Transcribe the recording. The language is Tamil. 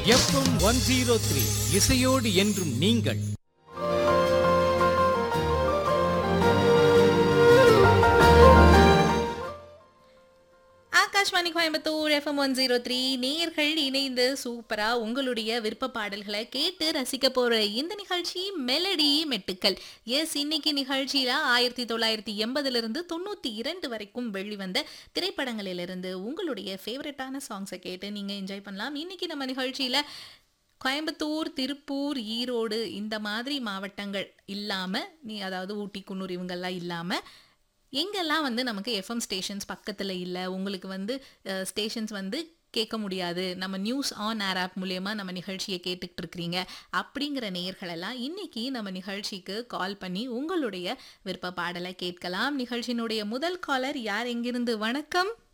எஃப்எம் ஒன் ஜீரோ த்ரீ இசையோடு என்றும் நீங்கள் Akashvani Coimbatore FM one zero three நேயர்கள் இணைந்து சூப்பரா உங்களுடைய விருப்ப பாடல்களை கேட்டு ரசிக்க போற இந்த நிகழ்ச்சி மெலடி மெட்டுக்கள் எஸ் இன்னைக்கு நிகழ்ச்சியில ஆயிரத்தி தொள்ளாயிரத்தி எண்பதுல இருந்து தொண்ணூத்தி இரண்டு வரைக்கும் வெளிவந்த திரைப்படங்களிலிருந்து உங்களுடைய ஃபேவரட்டான சாங்ஸை கேட்டு நீங்க என்ஜாய் பண்ணலாம் இன்னைக்கு நம்ம நிகழ்ச்சியில கோயம்புத்தூர் திருப்பூர் ஈரோடு இந்த மாதிரி மாவட்டங்கள் இல்லாம நீ அதாவது ஊட்டி குன்னூர் இவங்கெல்லாம் இல்லாம எங்கெல்லாம் வந்து நமக்கு எஃப்எம் ஸ்டேஷன்ஸ் பக்கத்தில் இல்லை உங்களுக்கு வந்து ஸ்டேஷன்ஸ் வந்து கேட்க முடியாது நம்ம நியூஸ் ஆன் ஏர் ஆப் மூலயமா நம்ம நிகழ்ச்சியை கேட்டுக்கிட்டு இருக்கிறீங்க அப்படிங்கிற நேயர்களெல்லாம் இன்னைக்கு நம்ம நிகழ்ச்சிக்கு கால் பண்ணி உங்களுடைய விருப்ப பாடலை கேட்கலாம் நிகழ்ச்சியினுடைய முதல் காலர் யார் எங்கிருந்து வணக்கம்